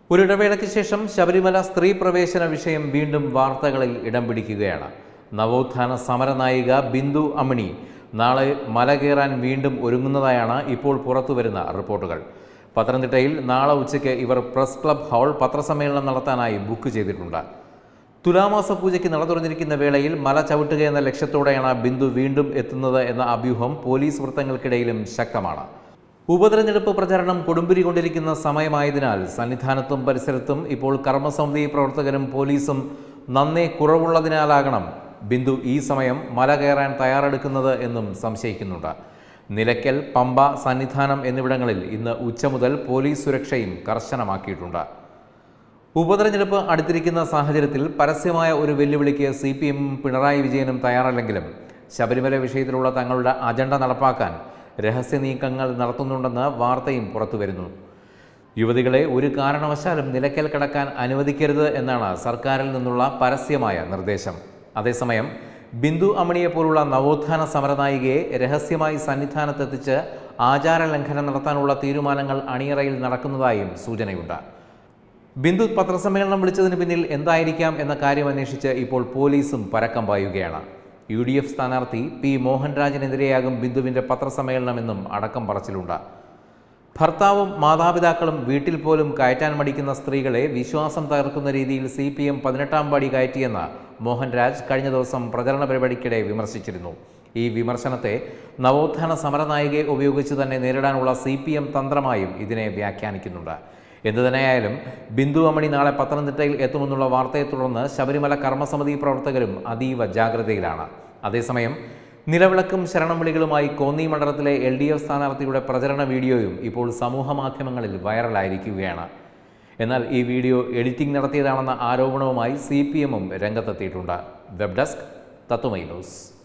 ഒരിടവേളയ്ക്ക് ശേഷം ശബരിമല സ്ത്രീ പ്രവേശന വിഷയം വീണ്ടും വാർത്തകളിൽ ഇടം പിടിക്കുകയാണ് നവോത്ഥാന സമരനായിക ബിന്ദു അമ്മിണി നാളെ മല കയറാൻ വീണ്ടും ഒരുങ്ങുന്നതായാണ് ഇപ്പോൾ പുറത്തുവരുന്ന റിപ്പോർട്ടുകൾ പത്തനംതിട്ടയിൽ നാളെ ഉച്ചയ്ക്ക് ഇവർ പ്രസ് ക്ലബ് ഹാൾ പത്രസമ്മേളനം നടത്താനായി ബുക്ക് ചെയ്തിട്ടുണ്ട് തുലാമാസ പൂജയ്ക്ക് നട തുറന്നിരിക്കുന്ന വേളയിൽ മല ചവിട്ടുക എന്ന ലക്ഷ്യത്തോടെയാണ് ബിന്ദു വീണ്ടും എത്തുന്നത് എന്ന അഭ്യൂഹം പോലീസ് വൃത്തങ്ങൾക്കിടയിലും ശക്തമാണ് ഉപതെരഞ്ഞെടുപ്പ് പ്രചാരണം കൊടുമ്പിരി കൊണ്ടിരിക്കുന്ന സമയമായതിനാൽ സന്നിധാനത്തും പരിസരത്തും ഇപ്പോൾ കർമ്മസമിതി പ്രവർത്തകരും പോലീസും നന്നേ കുറവുള്ളതിനാലാകണം ബിന്ദു ഈ സമയം മല കയറാൻ തയ്യാറെടുക്കുന്നത് എന്നും സംശയിക്കുന്നുണ്ട് നിലയ്ക്കൽ പമ്പ സന്നിധാനം എന്നിവിടങ്ങളിൽ ഇന്ന് ഉച്ച മുതൽ പോലീസ് സുരക്ഷയും കർശനമാക്കിയിട്ടുണ്ട് ഉപതെരഞ്ഞെടുപ്പ് അടുത്തിരിക്കുന്ന സാഹചര്യത്തിൽ പരസ്യമായ ഒരു വെല്ലുവിളിക്ക് സി പി എം പിണറായി വിജയനും തയ്യാറല്ലെങ്കിലും ശബരിമല വിഷയത്തിലുള്ള തങ്ങളുടെ അജണ്ട നടപ്പാക്കാൻ രഹസ്യ നീക്കങ്ങൾ നടത്തുന്നുണ്ടെന്ന് വാർത്തയും പുറത്തുവരുന്നു യുവതികളെ ഒരു കാരണവശാലും നിലയ്ക്കൽ കടക്കാൻ അനുവദിക്കരുത് എന്നാണ് സർക്കാരിൽ നിന്നുള്ള പരസ്യമായ നിർദ്ദേശം അതേസമയം ബിന്ദു അമണിയെ പോലുള്ള നവോത്ഥാന സമരനായികയെ രഹസ്യമായി സന്നിധാനത്തെത്തിച്ച് ആചാര ലംഘനം നടത്താനുള്ള തീരുമാനങ്ങൾ അണിയറയിൽ നടക്കുന്നതായും സൂചനയുണ്ട് ബിന്ദു പത്രസമ്മേളനം വിളിച്ചതിന് പിന്നിൽ എന്തായിരിക്കാം എന്ന കാര്യം അന്വേഷിച്ച് ഇപ്പോൾ പോലീസും പരക്കം പായുകയാണ് യു ഡി എഫ് സ്ഥാനാർത്ഥി പി മോഹൻരാജിനെതിരെയാകും ബിന്ദുവിൻ്റെ പത്രസമ്മേളനമെന്നും അടക്കം പറച്ചിലുണ്ട് ഭർത്താവും മാതാപിതാക്കളും വീട്ടിൽ പോലും കയറ്റാൻ മടിക്കുന്ന സ്ത്രീകളെ വിശ്വാസം തകർക്കുന്ന രീതിയിൽ സി പി എം പതിനെട്ടാം പടി കയറ്റിയെന്ന് മോഹൻരാജ് കഴിഞ്ഞ ദിവസം പ്രചരണ പരിപാടിക്കിടെ വിമർശിച്ചിരുന്നു ഈ വിമർശനത്തെ നവോത്ഥാന സമരനായികയെ ഉപയോഗിച്ച് തന്നെ നേരിടാനുള്ള സി പി എം തന്ത്രമായും ഇതിനെ വ്യാഖ്യാനിക്കുന്നുണ്ട് എന്തു തന്നെയായാലും ബിന്ദു അമണി നാളെ പത്തനംതിട്ടയിൽ എത്തുമെന്നുള്ള വാർത്തയെ തുടർന്ന് ശബരിമല കർമ്മസമിതി പ്രവർത്തകരും അതീവ ജാഗ്രതയിലാണ് അതേസമയം നിലവിളക്കും ശരണം വിളികളുമായി കോന്നി മണ്ഡലത്തിലെ എൽ ഡി എഫ് സ്ഥാനാർത്ഥിയുടെ പ്രചരണ വീഡിയോയും ഇപ്പോൾ സമൂഹ മാധ്യമങ്ങളിൽ വൈറലായിരിക്കുകയാണ് എന്നാൽ ഈ വീഡിയോ എഡിറ്റിംഗ് നടത്തിയതാണെന്ന ആരോപണവുമായി സി പി എമ്മും രംഗത്തെത്തിയിട്ടുണ്ട് വെബ് ഡെസ്ക് തത്വമൈ ന്യൂസ്